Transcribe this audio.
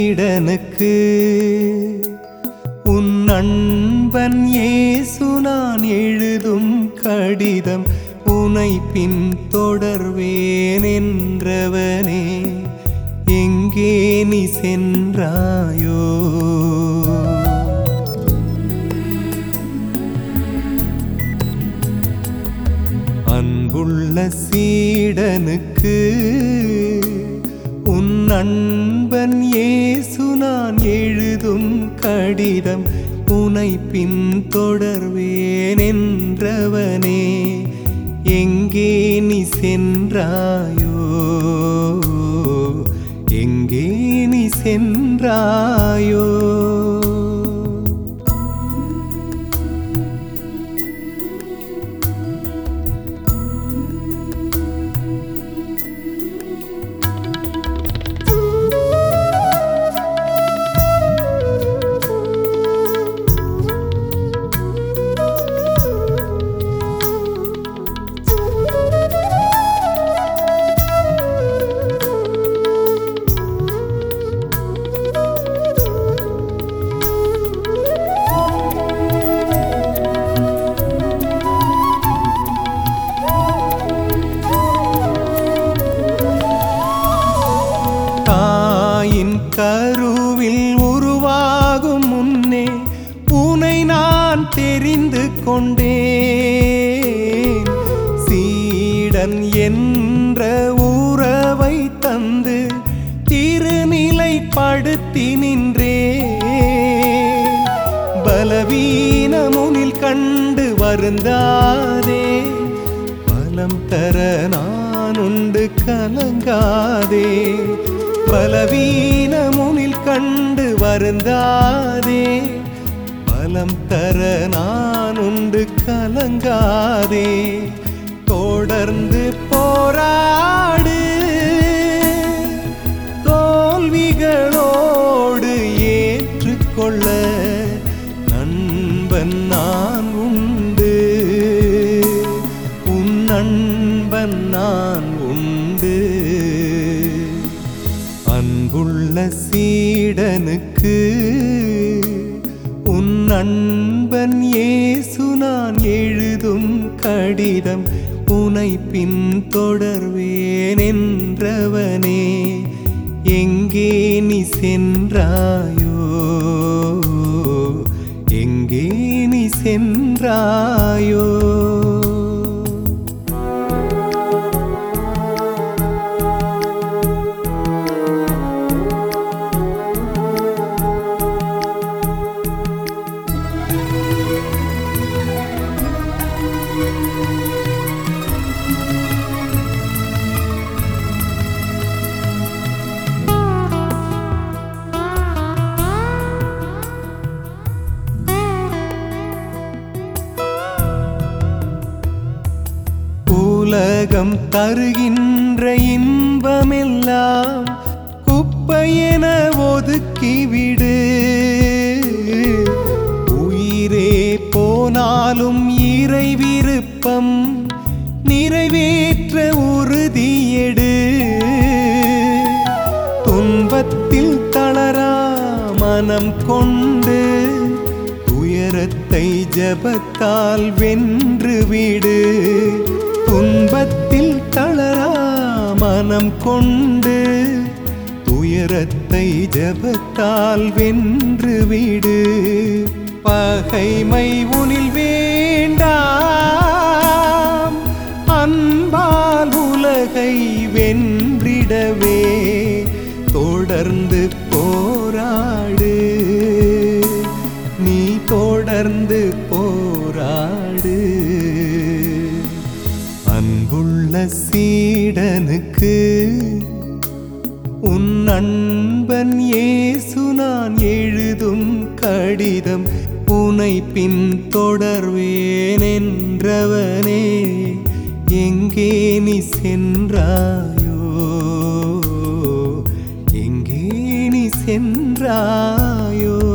சீடனுக்கு உன் நண்பன் இயேசு நான் எழுதும் கடிதம் உனை பின் தொடர்வேன் என்றவனே எங்கே நீ சென்றாயோ அன்புள்ள சீடனுக்கு உன் நண்பன் இயேசு நான் எழுதும் கடிதம் உனை பின் தொடர்வேன் என்றவனே எங்கே நீ சென்றாயோ எங்கே நீ சென்றாயோ தாயின் கருவில் உருவாகும் முன்னே உனை நான் தெரிந்து கொண்டேன் சீடன் என்ற உறவை தந்து திருநிலைப்படுத்தி நின்றேன் பலவீனமுனில் கண்டு வருந்தாதே பலம் தர நான் உண்டு கலங்காதே பலவீனமுனில் கண்டு வருந்தாதே பலம் தர நான் உண்டு கலங்காதே தொடர்ந்து போராடு தோல்விகளோடு ஏற்றுக்கொள்ள நண்பன் நான் உண்டு உன் நண்பன் நான் உண்டு அன்புள்ள சீடனுக்கு உன் நண்பன் இயேசு நான் எழுதும் கடிதம் உனை பின் தொடர்வேன் என்றவனே எங்கே நீ சென்றாயோ எங்கே நீ சென்றாயோ உலகம் தருகின்ற இன்பமெல்லாம் குப்பையென ஒதுக்கிவிடு உயிரே போனாலும் இறை விருப்பம் நிறைவேற்ற உறுதியெடு துன்பத்தில் தளரா மனம் கொண்டு துயரத்தை ஜபத்தால் வென்று விடு துன்பத்தில் தளரா மனம் கொண்டு துயரத்தை ஜபத்தால் வென்று விடு பகைமை உனில் வேண்டாம் அன்பால் உலகை வென்றிடவே தொடர்ந்து போராடு நீ தொடர்ந்து போராடு அன்புள்ள சீடனுக்கு உன் நண்பன் இயேசு நான் எழுதும் கடிதம் உனை பின் தொடர்வேன் என்றவனே எங்கே நீ சென்றாயோ எங்கே நீ சென்றாயோ